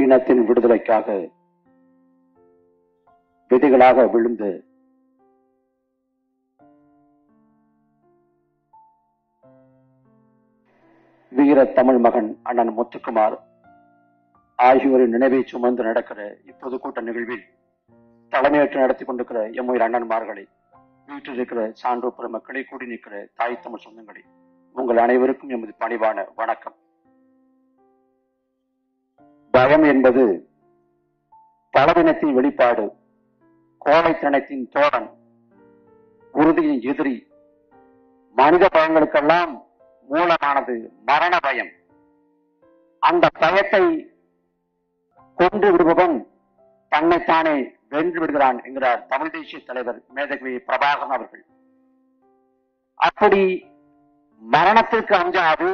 தமிழினத்தின் விடுதலைக்காக விதிகளாக விழுந்து வீர தமிழ் மகன் அண்ணன் முத்துக்குமார் ஆகியோரின் நினைவை சுமந்து நடக்கிற இப்பொதுக்கூட்ட நிகழ்வில் தலைமையேற்று நடத்தி கொண்டிருக்கிற எம்முயிர் அண்ணன்மார்களை வீட்டில் இருக்கிற சான்றோ பெருமக்களை கூடி நிற்கிற தாய் தமிழ் சொந்தங்களே உங்கள் அனைவருக்கும் எமது பணிவான வணக்கம் பயம் என்பது பலவினத்தின் வெளிப்பாடு கோழைத்தனத்தின் தோழன் உறுதியின் எதிரி மனித பயங்களுக்கெல்லாம் மூலமானது மரண பயம் அந்த பயத்தை கொண்டு விடுபவன் தன்னைத்தானே வென்று விடுகிறான் என்கிறார் தமிழ் தேசிய தலைவர் மேதகவி பிரபாகரன் அவர்கள் அப்படி மரணத்திற்கு அஞ்சாது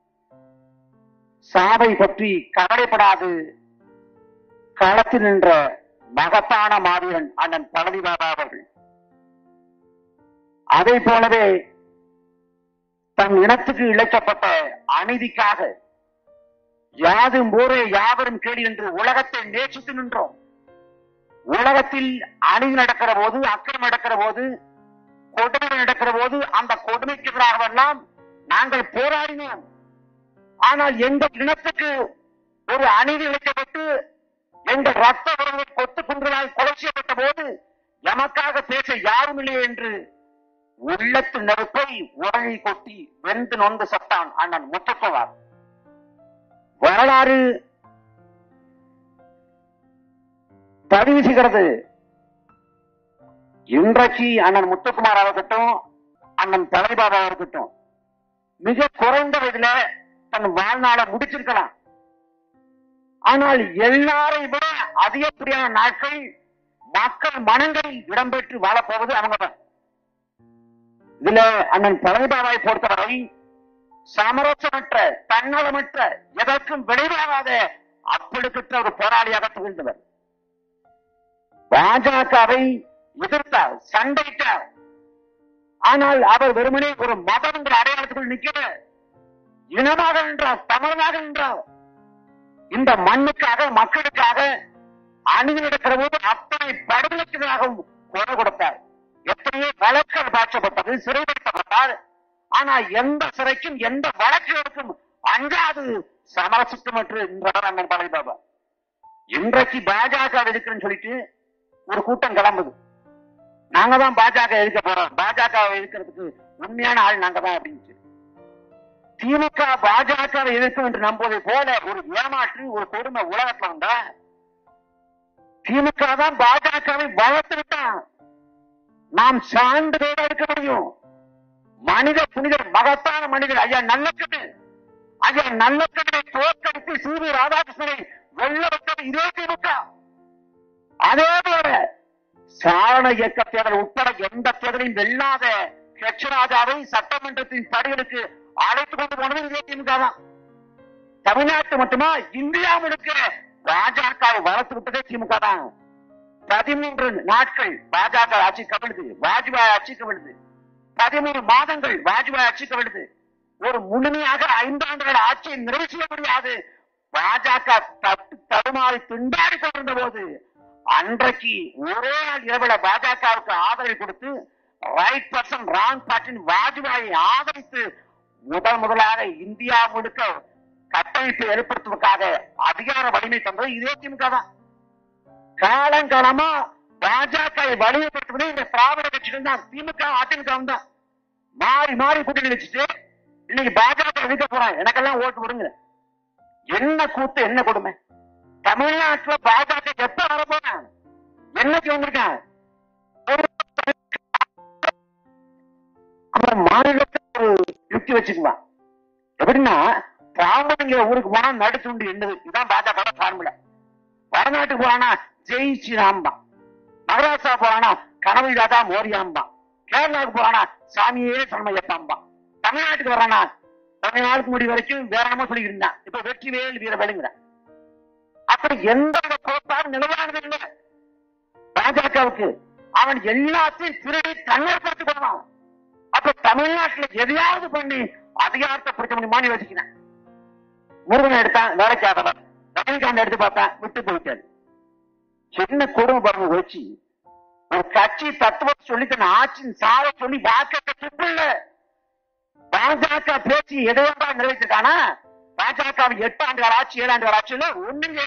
சாவை பற்றி கவலைப்படாது களத்தில் நின்ற மகத்தான மாவீரன் அண்ணன் பழனி பாபா அவர்கள் அதை போலவே தன் இனத்துக்கு இழைக்கப்பட்ட அநீதிக்காக யாதும் ஊரே யாவரும் கேள்வி என்று உலகத்தை நேசித்து நின்றோம் உலகத்தில் அநீதி நடக்கிற போது அக்கிரம் நடக்கிற போது கொடுமை நடக்கிற போது அந்த கொடுமைக்கு எதிராகவெல்லாம் நாங்கள் போராடினோம் ஆனால் எங்கள் இனத்துக்கு ஒரு அநீதி இழைக்கப்பட்டு எங்கள் ரத்த உறவு கொத்து குன்றுகளால் கொலை செய்யப்பட்ட போது எமக்காக பேச யாரும் இல்லை என்று உள்ளத்து நெருப்பை உடலை கொட்டி வெந்து நொந்து சத்தான் அண்ணன் முத்துக்குமார் வரலாறு பதிவு செய்கிறது இன்றைக்கு அண்ணன் முத்துக்குமார் இருக்கட்டும் அண்ணன் தலைபாபா இருக்கட்டும் மிக குறைந்த வயதுல தன் வாழ்நாளை முடிச்சிருக்கலாம் ஆனால் எல்லாரை விட அதிகப்படியான நாட்கள் மக்கள் மனங்களில் இடம்பெற்று வாழப்போவது அவங்க தான் இதுல அண்ணன் பழனிபாபாவை பொறுத்தவரை சமரசமற்ற தன்னலமற்ற எதற்கும் விளைவாகாத அப்படிப்பட்ட ஒரு போராளியாக திகழ்ந்தவர் பாஜகவை எதிர்த்தார் சண்டையிட்டார் ஆனால் அவர் வெறுமனே ஒரு மதம் என்ற அடையாளத்துக்குள் நிற்கிற இனமாக நின்றார் தமிழனாக நின்றார் இந்த மண்ணுக்காக மக்களுக்காக அணுகி நடக்கிற போது அத்தனை படுகொலைக்காகவும் குரல் கொடுத்தார் எத்தனையோ வழக்குகள் பாய்ச்சப்பட்டது சிறைப்படுத்தப்பட்டார் ஆனா எந்த சிறைக்கும் எந்த வழக்குகளுக்கும் அஞ்சாது சமரசித்தமற்று நின்றவர் அண்ணன் பழனிபாபா இன்றைக்கு பாஜக எதிர்க்கிறேன்னு சொல்லிட்டு ஒரு கூட்டம் கிளம்புது நாங்க தான் பாஜக எதிர்க்க போறோம் பாஜக எதிர்க்கிறதுக்கு உண்மையான ஆள் நாங்க தான் அப்படின்னு திமுக பாஜக எதிர்க்கும் என்று நம்புவதை போல ஒரு ஏமாற்று ஒரு கொடுமை உலகத்துல வந்தா திமுக தான் பாஜகவை வளர்த்து விட்டான் நாம் சான்றுகளோட இருக்க முடியும் மனித புனிதர் மகத்தான மனிதர் ஐயா நல்லக்கண்ணு ஐயா நல்லக்கண்ணை தோற்கடித்து சூரிய ராதாகிருஷ்ணனை வெள்ள வைத்தது இதே திமுக அதே போல சாரண இயக்க தேர்தல் உட்பட எந்த தேர்தலையும் வெல்லாத ஹெச்ராஜாவை சட்டமன்றத்தின் படிகளுக்கு அழைத்து கொண்டு போனது இதே திமுக தான் தமிழ்நாட்டு மட்டுமா இந்தியா முழுக்க பாஜகவை வளர்த்து விட்டதே திமுக தான் பதிமூன்று நாட்கள் பாஜக ஆட்சி கவிழ்து வாஜ்பாய் ஆட்சி கவிழ்து பதிமூணு மாதங்கள் வாஜ்பாய் ஆட்சி கவிழ்து ஒரு முழுமையாக ஐந்தாண்டுகள் ஆட்சியை நிறைவு செய்ய முடியாது பாஜக தட்டு தடுமாறி திண்டாடி கொண்டிருந்த போது அன்றைக்கு ஒரே நாள் இரவுல பாஜகவுக்கு ஆதரவு கொடுத்து ரைட் பர்சன் ராங் பார்ட்டின் வாஜ்பாயை ஆதரித்து முதல் முதலாக இந்தியா முழுக்க கட்டமைப்பை ஏற்படுத்துவதற்காக அதிகார வலிமை தந்தது இதே திமுக தான் காலங்காலமா பாஜகவை வலிமைப்படுத்துவதே இந்த திராவிட கட்சிகள் தான் திமுக அதிமுக தான் மாறி மாறி கூட்டணி வச்சுட்டு இன்னைக்கு பாஜக எதிர்க்க போறான் எனக்கெல்லாம் ஓட்டு விடுங்க என்ன கூத்து என்ன கொடுமை தமிழ்நாட்டுல பாஜக எப்ப வர போறான் என்னைக்கு வந்திருக்கான் ஒரு அப்புறம் மாநிலத்தில் ஒரு யுக்தி வச்சுக்குவான் எப்படின்னா பாம்பனுங்கிற ஊருக்கு போனா நடுத்துண்டு என்னது இதுதான் பாஜக ஃபார்முலா வடநாட்டுக்கு போனா ஜெய் ஸ்ரீராம்பா மகாராஷ்டிரா போனா கனவு தாதா மோரியாம்பா கேரளாவுக்கு போனா சாமியே சண்மையப்பாம்பா தமிழ்நாட்டுக்கு வரானா கொஞ்ச நாளுக்கு முடி வரைக்கும் வேற என்னமோ சொல்லிட்டு இருந்தான் இப்ப வெற்றி வேல் வீர வேலுங்கிற அப்படி எந்த ஒரு கோட்பாடு நிலையானது இல்லை பாஜகவுக்கு அவன் எல்லாத்தையும் திருடி தன்னர்படுத்திக் கொள்வான் அப்ப தமிழ்நாட்டுல எதையாவது பண்ணி அதிகாரத்தை பிடிக்க முடியுமான்னு யோசிக்கிறேன் முருகன் எடுத்தான் வேலைக்காதவன் ரஜினிகாந்த் எடுத்து பார்த்தேன் விட்டு போயிட்டாரு சின்ன குடும்ப பாருங்க வச்சு ஒரு கட்சி தத்துவம் சொல்லி தன் ஆட்சியின் சார சொல்லி வாக்கத்தை துப்பில்ல பாஜக பேச்சு எதையொன்றா நிறைவேற்றிருக்கானா பாஜக எட்டு ஆண்டு கால ஆட்சி ஏழு ஆண்டு கால ஆட்சியில ஒண்ணுங்க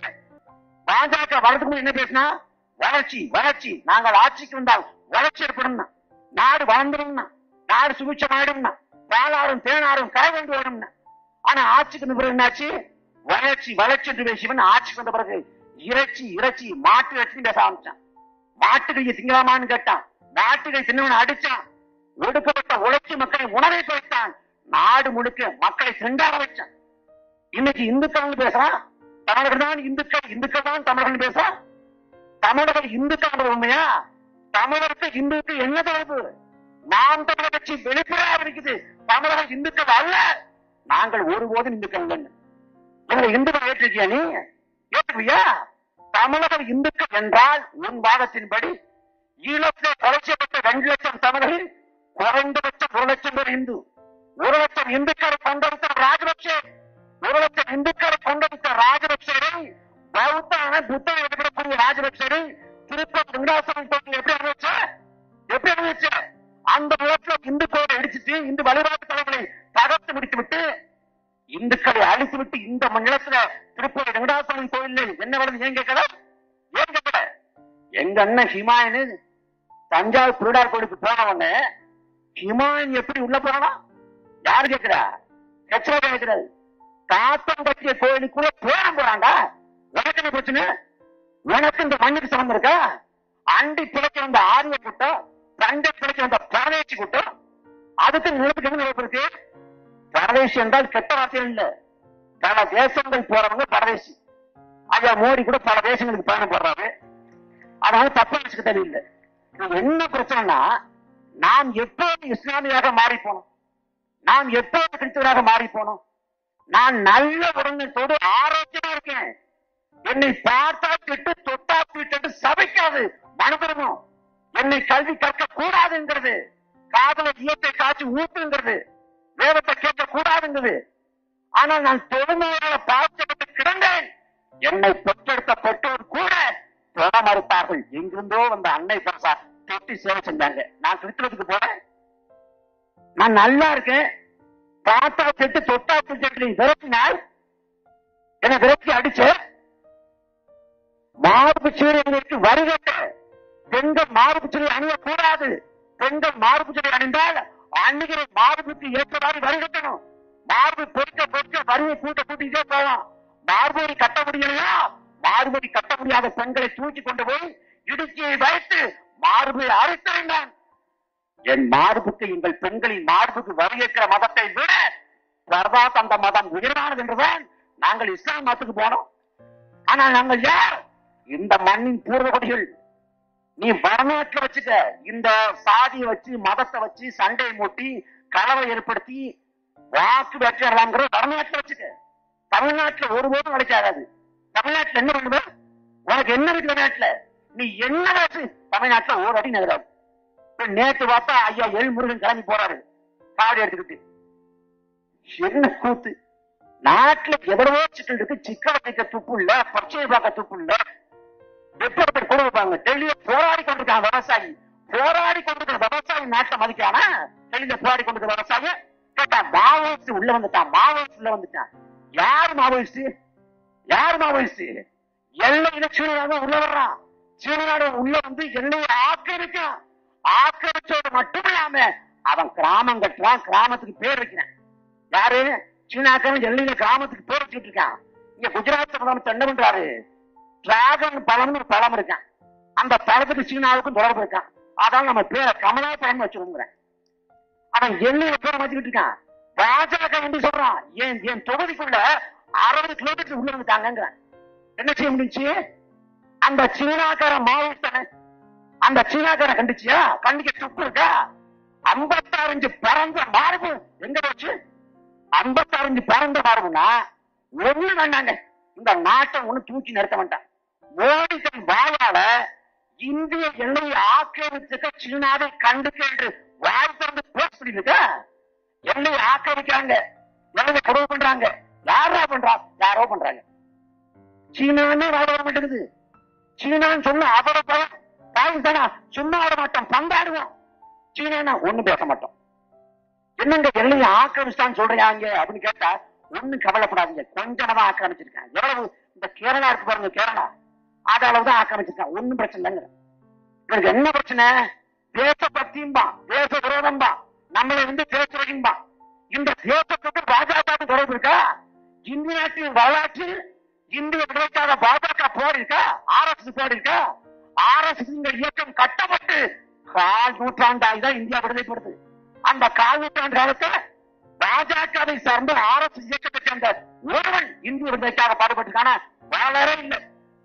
பாஜக வரதுக்கு முன்னாடி என்ன பேசினா வளர்ச்சி வளர்ச்சி நாங்கள் ஆட்சிக்கு வந்தால் வளர்ச்சி ஏற்படும் நாடு வளர்ந்துடும் நாடு சுபிச்சமாயிடும் பாலாறும் தேனாரும் கரைவந்து வரும் ஆனா ஆட்சிக்கு வந்த பிறகு என்னாச்சு வளர்ச்சி வளர்ச்சி என்று பேசியவன் ஆட்சிக்கு வந்த பிறகு இறைச்சி இறைச்சி மாட்டு இறைச்சி பேச ஆரம்பிச்சான் மாட்டுக்கையை திங்கலாமான்னு கேட்டான் மாட்டுக்கை தின்னவன் அடிச்சான் ஒடுக்கப்பட்ட உழைச்சி மக்களை உணவை குறைத்தான் நாடு முழுக்க மக்களை சென்றாட வச்சான் இன்னைக்கு இந்துக்கள் பேசுறான் தமிழர்கள் தான் இந்துக்கள் இந்துக்கள் தான் தமிழர்கள் பேசுறான் தமிழர்கள் இந்துக்கள் உண்மையா தமிழருக்கு இந்துக்கு என்ன தொடர்பு நாம் தமிழர் கட்சி வெளிப்படையாக இருக்குது தமிழர்கள் இந்துக்கள் அல்ல நாங்கள் ஒருபோதும் இந்துக்கள் இல்லைன்னு எங்களை இந்துக்கள் ஏற்றிருக்கியா நீ ஏற்றுவியா தமிழர்கள் இந்துக்கள் என்றால் உன் வாதத்தின்படி ஈழத்தில் கொலை செய்யப்பட்ட ரெண்டு லட்சம் தமிழர்கள் குறைந்தபட்சம் ஒரு லட்சம் பேர் இந்து ஒரு லட்சம் இந்துக்களை கொண்டெடுத்த ராஜபக்சே ஒரு லட்சம் இந்துக்களை கொண்டெடுத்த ராஜபக்சேரை பௌத்தான புத்தகம் எடுக்கக்கூடிய ராஜபக்சேரை திருப்பம் வெங்கடாசலம் கோயில் எப்படி அனுபவிச்ச எப்படி அனுபவிச்ச அந்த நிலத்துல இந்து கோயிலை இடிச்சிட்டு இந்து வழிபாட்டு தலைவர்களை தகர்த்து முடித்து விட்டு இந்துக்களை அழித்து விட்டு இந்த நிலத்துல திருப்பதி வெங்கடாசலம் கோயில்ல என்ன வருது ஏன் கேட்கல ஏன் கேட்கல எங்க அண்ணன் ஹிமாயனு தஞ்சாவூர் திருடார் கோயிலுக்கு போனவங்க ஹிமாயன் எப்படி உள்ள போறானா யாரு கேட்கிறா கச்சரா கேட்கிறாரு தாத்தம் கட்டிய கோயிலுக்குள்ள போன போறாண்டா உனக்கு என்ன பிரச்சனை உனக்கு இந்த மண்ணுக்கு சம்பந்தம் இருக்கா அண்டி பிழைக்க வந்த ஆரிய கூட்டம் சண்டை பிழைக்க வந்த பரதேசி கூட்டம் அதுக்கு நிலத்துக்கு என்ன நிலப்பு இருக்கு பரதேசி என்றால் கெட்ட வார்த்தைகள் இல்ல பல தேசங்கள் போறவங்க பரதேசி ஐயா மோடி கூட பல தேசங்களுக்கு பயணம் போடுறாரு அதனால தப்பா வச்சுக்க தேவையில்லை இது என்ன பிரச்சனைனா நாம் எப்போது இஸ்லாமியாக மாறி போனோம் நாம் எப்போது கிறிஸ்தவராக மாறி போனோம் நான் நல்ல உடனத்தோடு ஆரோக்கியமா இருக்கேன் என்னை பார்த்தா திட்டு தொட்டா தீட்டு சபைக்காது மனதிருமம் என்னை கல்வி கற்க கூடாதுங்கிறது காதல ஈயத்தை காய்ச்சி ஊத்துங்கிறது வேதத்தை கேட்க கூடாதுங்கிறது ஆனால் நான் தொழுமையால பாதிக்கப்பட்டு கிடந்தேன் என்னை பெற்றெடுத்த பெற்றோர் கூட தொட மறுத்தார்கள் எங்கிருந்தோ வந்த அன்னை பரசா தொட்டி சேவை செஞ்சாங்க நான் கிறிஸ்தவத்துக்கு போறேன் நான் நல்லா இருக்கேன் பார்த்தா திட்டு தொட்டா திட்டு விரட்டினால் என்னை விரட்டி அடிச்சு மார்பு சீரியர்களுக்கு வருகட்ட பெண்கள் மார்பு சீரை அணியக்கூடாது பெண்கள் மார்பு சீரை அணிந்தால் அன்னைக்கு மார்புக்கு ஏற்றவாறு வருகட்டணும் மார்பு பொறுக்க பொறுக்க வரியை கூட்ட கூட்டிட்டே போவோம் மார்படி கட்ட முடியலையா மார்படி கட்ட முடியாத பெண்களை தூக்கி கொண்டு போய் இடுக்கியை வைத்து மார்பை அறுத்திருந்தான் என் மார்புக்கு எங்கள் பெண்களின் மார்புக்கு வரவேற்கிற மதத்தை விட சர்வாத் அந்த மதம் உயர்வானது என்றுதான் நாங்கள் இஸ்லாம் மதத்துக்கு போனோம் ஆனால் நாங்கள் யார் இந்த மண்ணின் பூர்வகுடிகள் நீ வரலாற்றை வச்சுக்க இந்த சாதியை வச்சு மதத்தை வச்சு சண்டை மூட்டி கலவை ஏற்படுத்தி வாக்கு வெற்றிடலாம்ங்கிற வரலாற்றை வச்சுக்க தமிழ்நாட்டுல ஒருபோதும் உழைக்காது தமிழ்நாட்டுல என்ன பண்ணுவ உனக்கு என்ன இருக்கு தமிழ்நாட்டுல நீ என்ன வச்சு தமிழ்நாட்டுல ஒரு அடி நகராது இப்ப நேத்து பார்த்தா ஐயா எல்முருகன் கிளம்பி போறாரு காவடி எடுத்துக்கிட்டு என்ன கூத்து நாட்டுல எவ்வளவோ சிக்கல் இருக்கு சிக்கலை வைக்க துப்பு இல்ல பிரச்சனை பார்க்க துப்பு இல்ல எப்படி கொண்டு வைப்பாங்க டெல்லியில போராடி கொண்டிருக்கான் விவசாயி போராடி கொண்டிருக்கிற விவசாயி நாட்டை மதிக்கானா டெல்லியில போராடி கொண்டிருக்கிற விவசாயி கேட்டா மாவோயிஸ்ட் உள்ள வந்துட்டான் மாவோயிஸ்ட் உள்ள வந்துட்டான் யார் மாவோயிஸ்ட் யார் மாவோயிஸ்ட் எல்லையில சீனாக உள்ள வர்றான் சீனாடு உள்ள வந்து எல்லையை ஆக்கிரமிக்கான் ஆக்கிரமிச்சோடு மட்டும் இல்லாம அவன் கிராமம் கட்டுறான் கிராமத்துக்கு பேர் வைக்கிறான் யாரு சீனாக்காரன் எல்லையில கிராமத்துக்கு பேர் வச்சுட்டு இருக்கான் இங்க குஜராத் முதலமைச்சர் என்ன பண்றாரு டிராகன் பழம்னு ஒரு பழம் இருக்கான் அந்த பழத்துக்கு சீனாவுக்கும் தொடர்பு இருக்கான் அதான் நம்ம பேரை கமலா பழம் வச்சுருங்கிறேன் அவன் எல்லையில பேரை வச்சுக்கிட்டு இருக்கான் பாஜக என்று சொல்றான் ஏன் என் தொகுதிக்குள்ள அறுபது கிலோமீட்டர் உள்ள வந்துட்டாங்கிறான் என்ன செய்ய முடிஞ்சு அந்த சீனாக்கார மாவட்ட அந்த சீனாக்கார கண்டிச்சியா கண்டிக்க துப்பு இருக்கா ஐம்பத்தாறு இஞ்சு பறந்த மார்பு எங்க போச்சு ஐம்பத்தாறு இஞ்சு பறந்த மார்புனா ஒண்ணு வேண்டாங்க இந்த நாட்டை ஒண்ணு தூக்கி நிறுத்த வேண்டாம் மோடி தன் வாயால இந்திய எல்லையை ஆக்கிரமிச்சுக்க சீனாவை கண்டுக்க என்று வாய் திறந்து பேச முடியுதுக்கா எல்லையை ஆக்கிரமிக்கிறாங்க எல்லையை கொடுவு பண்றாங்க யாரா பண்றா யாரோ பண்றாங்க சீனான்னு வாழ வர மாட்டேங்குது சீனான்னு சொன்ன அதோட பயம் பாகிஸ்தானா சும்மா ஆட மாட்டோம் பந்தாடுவோம் சீனானா ஒண்ணும் பேச மாட்டோம் என்னங்க எல்லையை ஆக்கிரமிச்சான்னு சொல்றியாங்க அப்படின்னு கேட்டா ஒண்ணும் கவலைப்படாதீங்க கொஞ்சமா தான் ஆக்கிரமிச்சிருக்காங்க எவ்வளவு இந்த கேரளா இருக்கு பாருங்க கேரளா அது அளவு தான் ஆக்கிரமிச்சிருக்காங்க ஒண்ணும் பிரச்சனை இல்லைங்க இவருக்கு என்ன பிரச்சனை தேச பக்தியும்பா தேச விரோதம்பா நம்மளை வந்து பேசுறதும்பா இந்த தேசத்துக்கு பாஜக தொடர்பு இருக்கா இந்திய நாட்டின் வரலாற்றில் இந்திய விடுதலைக்காக பாஜக போர் இருக்கா ஆர் எஸ் போர் இருக்கா ஆர் எஸ் இயக்கம் கட்டப்பட்டு கால் நூற்றாண்டாய் தான் இந்தியா விடுதலைப்படுது அந்த கால் நூற்றாண்டு காலத்துல பாஜகவை சார்ந்த ஆர் எஸ் இயக்கத்தை சேர்ந்த ஒருவன் இந்திய விடுதலைக்காக பாடுபட்டிருக்கான வரலாறே இல்லை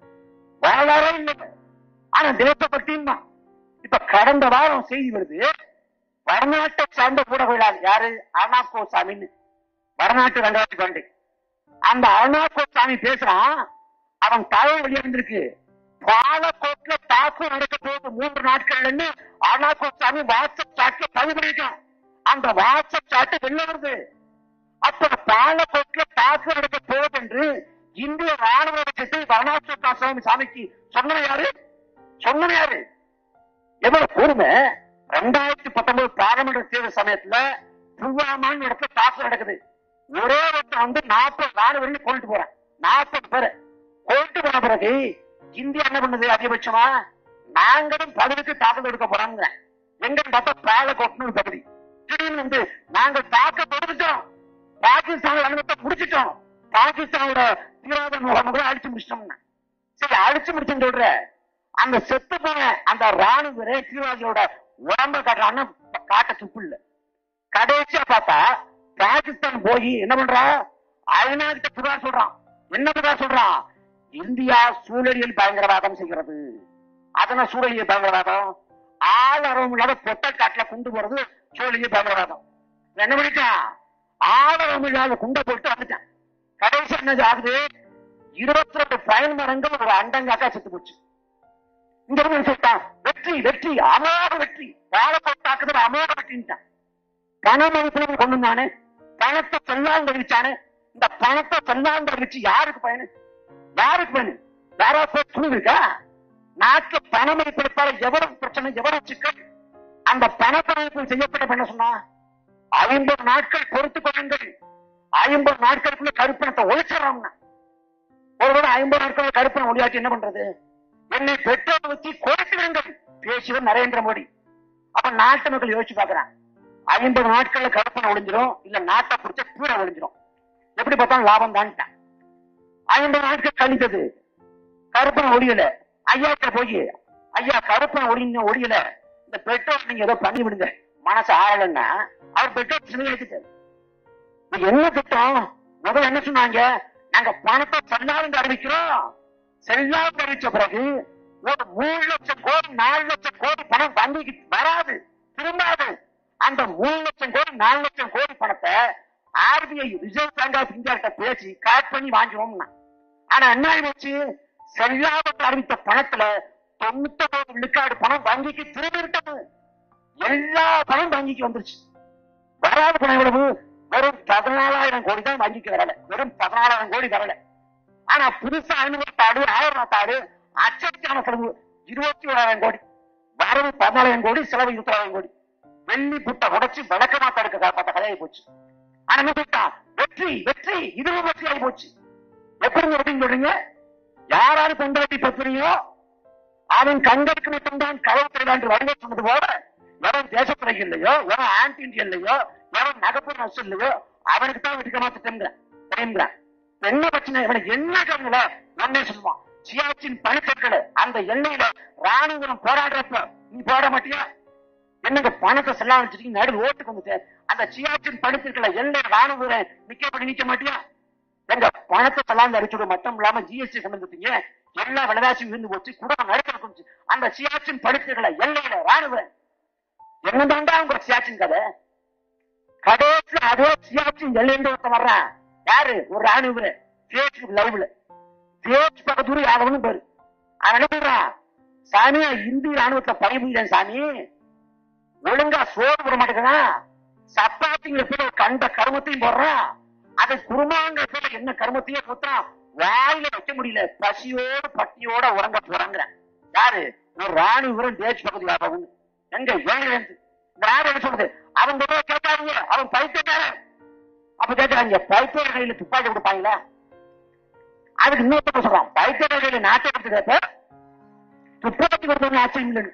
வரலாறே இல்லை ஆனா தேசப்பட்டியும் தான் இப்ப கடந்த வாரம் செய்தி வருது வடநாட்டை சார்ந்த ஊடகவியலாளர் யாரு அருணாக்கோ சாமின்னு வடநாட்டு ரங்கராஜ் பாண்டே அந்த அருணாக்கோ சாமி பேசுறான் அவன் தகவல் வெளியிருந்திருக்கு பாலக்கோட்ல தாக்குதல் நடக்க போகுது மூன்று நாட்கள்ல அருணாக்கோ சாமி வாட்ஸ்அப் சாட்ல பதிவு பண்ணிருக்கான் அந்த வாட்ஸ்அப் சாட்டு வெளில வருது அப்ப பாலக்கோட்ல தாக்குதல் நடக்க போகுது என்று இந்திய ராணுவ பட்சத்தை அருணாச்சல சாமி சாமிக்கு சொன்னது யாரு சொன்னது யாரு எவ்வளவு கூர்மை ரெண்டாயிரத்தி பத்தொன்பது பாராளுமன்ற தேர்தல் சமயத்துல புல்வாமான்னு இடத்துல தாக்குதல் நடக்குது ஒரே ஒருத்தன் வந்து நாற்பது நாலு வரையும் கொண்டு போறேன் நாற்பது பேர் கொண்டு போன பிறகு இந்தியா என்ன பண்ணுது அதிகபட்சமா நாங்களும் பகுதிக்கு தாக்குதல் எடுக்க போறாங்க எங்க பார்த்தா பாலக்கோட்னு ஒரு பகுதி திடீர்னு வந்து நாங்க தாக்க தொடுத்துட்டோம் பாகிஸ்தான் அனுமத்தை முடிச்சிட்டோம் பாகிஸ்தானோட தீவிரவாத முகாம் கூட அழிச்சு முடிச்சிட்டோம்னா சரி அழிச்சு முடிச்சுன்னு சொல்ற அந்த செத்து போன அந்த ராணுவ வீரர் தீவிரவாதியோட உடம்ப காட்டுறான்னு காட்ட துப்பு இல்ல கடைசியா பார்த்தா பாகிஸ்தான் போய் என்ன பண்றா ஐநா கிட்ட புகார் சொல்றான் என்ன புகார் சொல்றான் இந்தியா சூழலியல் பயங்கரவாதம் செய்கிறது அதன சூழலியல் பயங்கரவாதம் ஆளரம் இல்லாத பொட்டை காட்டுல கொண்டு போறது சூழலியல் பயங்கரவாதம் என்ன பண்ணிட்டான் ஆளரம் இல்லாத குண்டை போட்டு வந்துட்டான் கடைசி என்ன ஆகுது இருபத்தி ரெண்டு பயன் மரங்கள் ஒரு அண்டங்காக்கா செத்து போச்சு இங்க இருந்து சொல்லிட்டான் வெற்றி வெற்றி அமோக வெற்றி பாலக்கோட் தாக்குதல் அமோக வெற்றின்ட்டான் பண மதிப்பு கொண்டு வந்தானே பணத்தை செல்லாங்க வச்சானே இந்த பணத்தை செல்லாங்க வச்சு யாருக்கு பயனு யாருக்கு பயனு யாராவது துணி இருக்கா நாட்டுல பண மதிப்பெடுப்பால எவ்வளவு பிரச்சனை எவ்வளவு சிக்கல் அந்த பண மதிப்பு செய்யப்பட்ட என்ன சொன்னா ஐம்பது நாட்கள் பொறுத்து கொள்ளுங்கள் ஐம்பது நாட்களுக்குள்ள கருப்பணத்தை ஒழிச்சிடறோம்னா ஒருவேளை ஐம்பது நாட்கள் கருப்பணம் ஒளியாட்டி என்ன பண்றது என்னை பெட்ரோல் ஊற்றி குறைத்து விடுங்கள் பேசியவர் நரேந்திர மோடி அப்ப நாட்டு மக்கள் யோசிச்சு பாக்குறான் ஐம்பது நாட்கள்ல கருப்பணம் ஒளிஞ்சிரும் இல்ல நாட்டை பிடிச்ச கீழே ஒளிஞ்சிரும் எப்படி பார்த்தாலும் லாபம் தான்ட்டான் ஐம்பது நாட்கள் கழிந்தது கருப்பணம் ஒளியல ஐயா கிட்ட போய் ஐயா கருப்பணம் ஒளிஞ்ச ஒளியல இந்த பெட்ரோல் நீங்க ஏதோ பண்ணி விடுங்க மனசு ஆழலன்னா அவர் பெட்ரோல் சின்ன எடுத்துட்டாரு இது என்ன திட்டம் முதல்ல என்ன சொன்னாங்க நாங்க பணத்தை செல்லாதுன்னு அறிவிக்கிறோம் செல்லாது அறிவிச்ச பிறகு ஒரு மூணு லட்சம் கோடி நாலு லட்சம் கோடி பணம் வங்கிக்கு வராது திரும்பாது அந்த மூணு லட்சம் கோடி நாலு லட்சம் கோடி பணத்தை RBI reserve bank of India கிட்ட பேசி கலெக்ட் பண்ணி வாங்கிடுவோம்னா ஆனா என்ன ஆயிடுச்சு செல்லாத அறிவித்த பணத்துல தொண்ணூத்தி ஒன்பது விழுக்காடு பணம் வங்கிக்கு திரும்பி விட்டது எல்லா பணம் வங்கிக்கு வந்துருச்சு வராத பணம் எவ்வளவு வெறும் பதினாலாயிரம் கோடி தான் வங்கிக்கு வரல வெறும் பதினாலாயிரம் கோடி வரல ஆனா புதுசா ஐநூறு தாடு ஆயிரம் தாடு அச்சடிக்கான செலவு இருபத்தி ஓராயிரம் கோடி வரவு பதினாலாயிரம் கோடி செலவு இருபத்தாயிரம் கோடி வெள்ளி புட்டை உடைச்சு வழக்கமா தடுக்க பார்த்த கதையாகி போச்சு ஆனா என்ன சொல்லிட்டான் வெற்றி வெற்றி இதுவும் வெற்றி ஆகி போச்சு எப்படி அப்படின்னு சொல்றீங்க யாராரு கொண்டாட்டி பத்திரியோ அவன் கண்களுக்கு மட்டும்தான் களவு திருடாண்டு வருங்க சொன்னது போல எவன் தேசத்துறை இல்லையோ எவன் ஆன்டி இந்தியா இல்லையோ எவன் நகப்பு நஷ்டம் இல்லையோ அவனுக்கு தான் வெடிக்க மாத்திட்டேங்கிறான் என்ன பிரச்சனை இவனுக்கு என்ன கவனில ஒன்னே சொல்லுவான் சியாச்சின் பனிக்கற்களை அந்த எல்லையில ராணுவம் போராடுறப்ப நீ போட மாட்டியா என்னங்க பணத்தை செல்லாம் வச்சிருக்கீங்க நடு ஓட்டுக்கு வந்துட்டு அந்த சியாச்சின் பனிக்கற்களை எல்லை ராணுவ நிக்கப்படி நிக்க மாட்டியா எங்க பணத்தை செல்லாம் அடிச்சுட மட்டும் இல்லாம ஜிஎஸ்டி கொண்டு வந்துட்டீங்க எல்லா விலைவாசியும் இருந்து போச்சு குடும்பம் நடக்கிறது அந்த சியாச்சின் படுத்துகளை எல்லையில ராணுவ என்னதாண்டா உங்க சியாச்சின் கதை கடைசியில அதே சியாச்சின் எல்லையில ஒருத்தன் வர்றான் யாரு ஒரு ராணுவ பேஸ்புக் லைவ்ல பேஸ் பக்கத்தூர் யாதவனு பேரு அவன் என்ன பண்றான் சாமி இந்திய ராணுவத்தை பணிபுரிகிறேன் சாமி ஒழுங்கா சோறு போட மாட்டேங்கிறான் சப்பாத்திங்கிற பேர் கண்ட கருமத்தையும் போடுறான் அதை குருமாங்கிற பேர் என்ன கருமத்தையே குத்துறான் வாயில வைக்க முடியல பசியோட பட்டியோட உறங்க போறாங்கிறான் யாரு ஒரு ராணிபுரம் தேஜ் பகுதி லாபம் எங்க ஏங்க இந்த நாடு என்ன சொல்லுது அவன் கூட கேட்காதீங்க அவன் பைத்தியக்காரன் அப்ப கேட்கறாங்க பைத்தியர் கையில துப்பாக்கி கொடுப்பாங்களா அதுக்கு இன்னொருத்த சொல்றான் பைத்தியர் கையில நாட்டை கொடுத்து கேட்ப துப்பாக்கி கொடுத்தவங்க ஆச்சரியம் இல்லைன்னு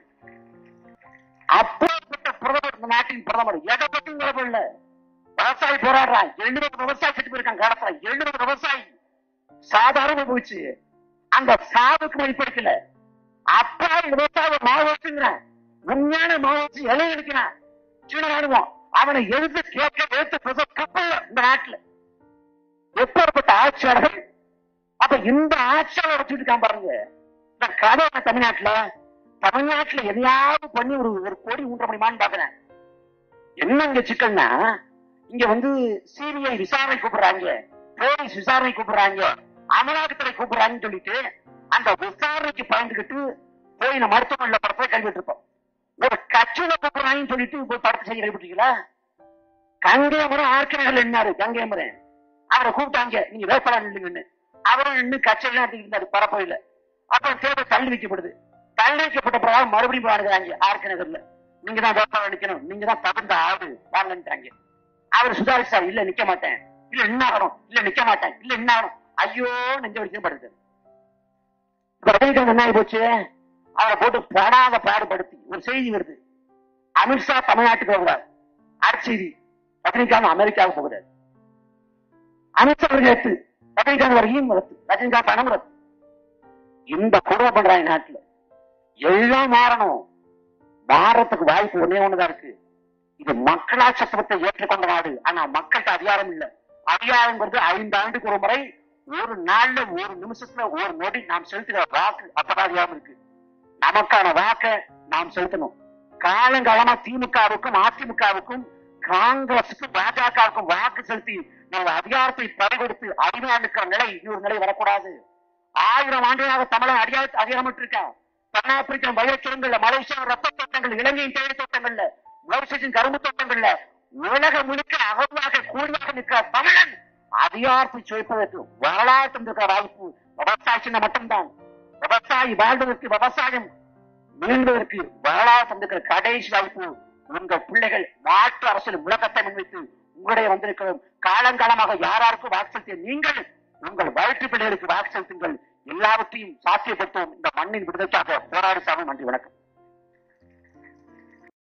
அப்பேற்பட்ட பிரதமர் இந்த நாட்டின் பிரதமர் எதை பத்தியும் கவலை இல்ல விவசாயி போராடுறான் எழுநூறு விவசாயி செத்து போயிருக்காங்க காலத்துல எழுநூறு விவசாயி சாதாரண போச்சு அந்த சாவுக்கு வெளிப்படுத்தல அப்பா இந்த விவசாய மாவோச்சுங்கிறான் உண்மையான மாவோச்சு இலை எடுக்கிறான் சீன ராணுவம் அவனை எழுத்து கேட்க எழுத்து பேச கப்பல் இந்த நாட்டுல எப்பேற்பட்ட ஆட்சியாளர்கள் அப்ப இந்த ஆட்சியாளர் வச்சுட்டு இருக்கான் பாருங்க இந்த கதை என்ன தமிழ்நாட்டுல தமிழ்நாட்டுல எதையாவது பண்ணி ஒரு ஒரு கோடி ஊன்ற முடியுமான்னு பாக்குறேன் என்ன இங்க சிக்கல்னா இங்க வந்து சிபிஐ விசாரணை கூப்பிடுறாங்க போலீஸ் விசாரணை கூப்பிடுறாங்க அமலாக்கத்துறை கூப்பிடுறாங்கன்னு சொல்லிட்டு அந்த விசாரணைக்கு பயந்துகிட்டு போய் நம்ம மருத்துவமனையில படத்தை கல்விட்டு இருப்போம் ஒரு கட்சியில கூப்பிடுறாங்கன்னு சொல்லிட்டு போய் படத்தை செய்ய கல்விட்டீங்களா கங்கையமரம் ஆர்கனைகள் என்னாரு கங்கையமரன் அவரை கூப்பிட்டாங்க நீங்க வேட்பாளர் நில்லுங்கன்னு அவரும் நின்று கட்சியில இருந்தாரு பரப்பையில அப்புறம் தேர்தல் தள்ளி வைக்கப்படுது தள்ளி வைக்கப்பட்ட பிறகு மறுபடியும் பாருங்கிறாங்க ஆர்கே நகர்ல நீங்க தான் வேட்பாளர் நிக்கணும் நீங்க தான் தகுந்த ஆடு வாங்கன்றாங்க அவர் சுதாரிச்சார் இல்ல நிக்க மாட்டேன் இல்ல என்ன ஆகணும் இல்ல நிக்க மாட்டேன் இல்ல என்ன ஆகணும் ஐயோ நெஞ்ச வரைக்கும் படுது இப்ப ரஜினிகாந்த் என்ன ஆகி போச்சு அவரை போட்டு படாத பாடுபடுத்தி ஒரு செய்தி வருது அமித்ஷா தமிழ்நாட்டுக்கு வருகிறார் செய்தி ரஜினிகாந்த் அமெரிக்காவுக்கு போகிறார் அமித்ஷா அவர்கள் ரத்து ரஜினிகாந்த் வரையும் ரத்து ரஜினிகாந்த் பணம் ரத்து இந்த கொடுமை பண்றாங்க நாட்டுல எல்லாம் மாறணும் மாறத்துக்கு வாய்ப்பு ஒன்னே ஒண்ணுதான் இருக்கு இது மக்களா சட்டத்தை ஏற்றுக்கொண்ட நாடு ஆனா மக்கள்கிட்ட அதிகாரம் இல்ல அதிகாரங்கிறது ஐந்து ஆண்டுக்கு ஒரு முறை ஒரு நாள்ல ஒரு நிமிஷத்துல ஒரு நொடி நாம் செலுத்துகிற வாக்கு அப்பதான் அதிகாரம் இருக்கு நமக்கான வாக்க நாம் செலுத்தணும் காலங்காலமா திமுகவுக்கும் அதிமுகவுக்கும் காங்கிரசுக்கும் பாஜகவுக்கும் வாக்கு செலுத்தி நம்ம அதிகாரத்தை பறிகொடுத்து அடிமையா இருக்கிற நிலை இன்னொரு நிலை வரக்கூடாது ஆயிரம் ஆண்டுகளாக தமிழன் அதிகார அதிகாரம் இருக்கா தென்னாப்பிரிக்கன் வைரச்சுரங்கள்ல மலேசியா ரத்த தோட்டங்கள் இலங்கையின் தேயிலை தோட்டங்கள்ல மலேசியின் கரும்பு தோட்டங்கள்ல உலக முழுக்க அகமாக கூடியாக நிற்கிற தமிழன் அதிகாரத்தை சுவைப்பதற்கு வரலாற்று இருக்கிற வாய்ப்பு விவசாய சின்ன மட்டும்தான் விவசாயி வாழ்வதற்கு விவசாயம் மீள்வதற்கு வரலாற்று இருக்கிற கடைசி வாய்ப்பு உங்கள் பிள்ளைகள் மாற்று அரசியல் முழக்கத்தை முன்வைத்து உங்களுடைய வந்திருக்கிறோம் காலங்காலமாக யாராருக்கும் வாக்கு செலுத்திய நீங்கள் உங்கள் வயிற்று பிள்ளைகளுக்கு வாக்கு செலுத்துங்கள் எல்லாவற்றையும் சாத்தியப்படுத்தும் இந்த மண்ணின் விடுதலைக்காக போராடி சாமி நன்றி வணக்கம்